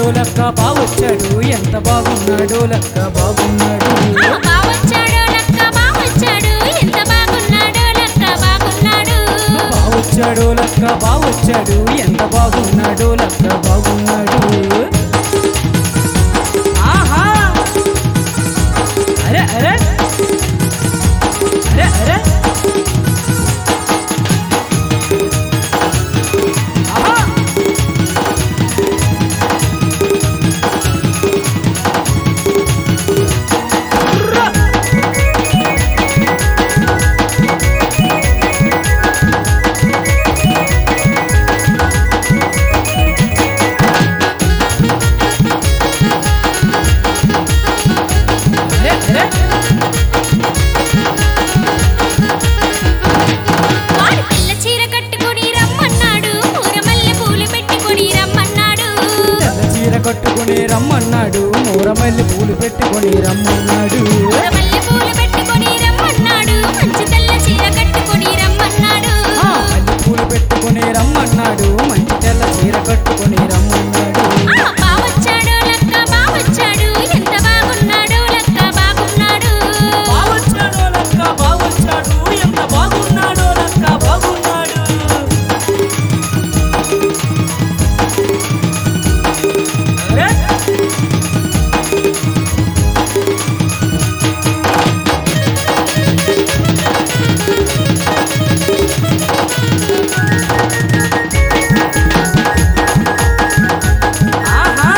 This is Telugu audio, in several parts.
లక్క బావొచ్చాడు ఎంత బాగున్నాడు లక్క బాగున్నాడు ఆ బావొచ్చాడు లక్క బావొచ్చాడు ఎంత బాగున్నాడు లక్క బాగున్నాడు బావొచ్చాడు లక్క బావొచ్చాడు ఎంత బాగున్నాడు లక్క బాగున్నాడు ఆహా అరే అరే అరే అరే ఆహా అరే అరే వాడు పిల్ల చీర కట్టుకొని రమ్మన్నాడు ఊరమల్లె పూలు పెట్టుకొని రమ్మన్నాడు తెల్ల చీర కట్టుకొని రమ్మన్నాడు మూరమల్లి పూలు పెట్టుకొని రమ్మన్నాడు ఊరమల్లె పూలు పెట్టుకొని రమ్మన్నాడు మంచి తెల్ల చీర కట్టుకొని రమ్మన్నాడు ఆ, మల్లె పూలు పెట్టుకొని రమ్మన్నాడు మంచి తెల్ల చీర కట్టుకొని రమ్మన్నాడు ఆ బావొచ్చాడు లక్క బావొచ్చాడు ఎంత బాగున్నాడు లక్క బాగున్నాడు బావొచ్చాడు లక్క బావొచ్చాడు ఎంత బాగున్నాడో లక్క బాగున్నాడు అరే ఆహా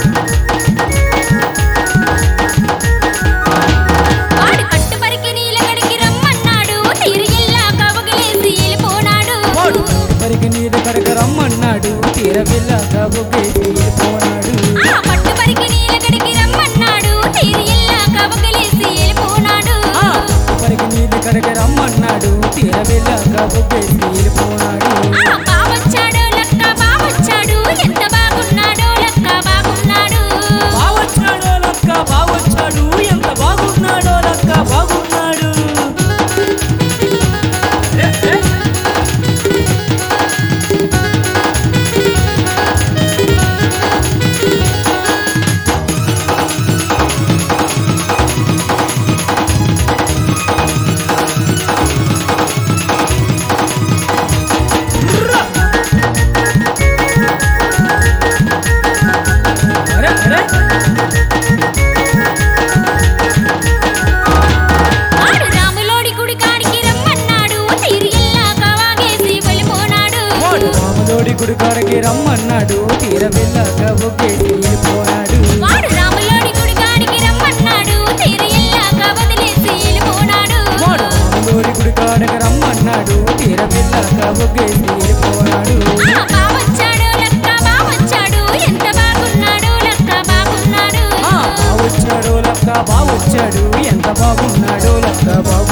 వాడు కట్టు పరికి నీలగడికి రమ్మన్నాడు తీరు ఎల్లా కవగలేసి వెళ్ళిపోనాడు వాడు పరికి నీరు కడక రమ్మన్నాడు తీర పిల్లక బొగ్గేసి పోనాడు ఆ పట్టు పరికి నీలగడికి రమ్మన్నాడు తీరు ఎల్లా కవగలేసి వెళ్ళిపోనాడు ఆ, పరికి నీరు కడక రమ్మన్నాడు తీర పిల్లక బొగ్గేసి పోనాడు ఆ బావొచ్చాడు లక్క బావొచ్చాడు ఎంత బాగున్నాడో లక్క బాగున్నాడు బావొచ్చాడో లక్క బావొచ్చాడు ఎంత బాగున్నాడో లక్క బాగున్నాడు ఏ, ఏ. అరే అరే వాడు రాములోడి గుడి కాడికి రమ్మన్నాడు తీరు ఎల్లా కవాగేసి వెళ్ళిపోనాడు వాడు రాములోడి గుడి కాడకి రమ్మన్నాడు తీర పిల్లక బొగ్గేసి పోనాడు వాడు రాములోడి గుడి కాడికి రమ్మన్నాడు తీరు ఎల్లా కవదిలేసి వెళ్ళిపోనాడు వాడు రాములోడి గుడి కాడకి రమ్మన్నాడు తీర పిల్లక బొగ్గేసి పోనాడు ఆ బావొచ్చాడు లక్క బావొచ్చాడు ఎంత బాగున్నాడు లక్క బాగున్నాడు ఆ, బావొచ్చాడు లక్క బావొచ్చాడు ఎంత బాగున్నాడు లక్క బాగున్నాడు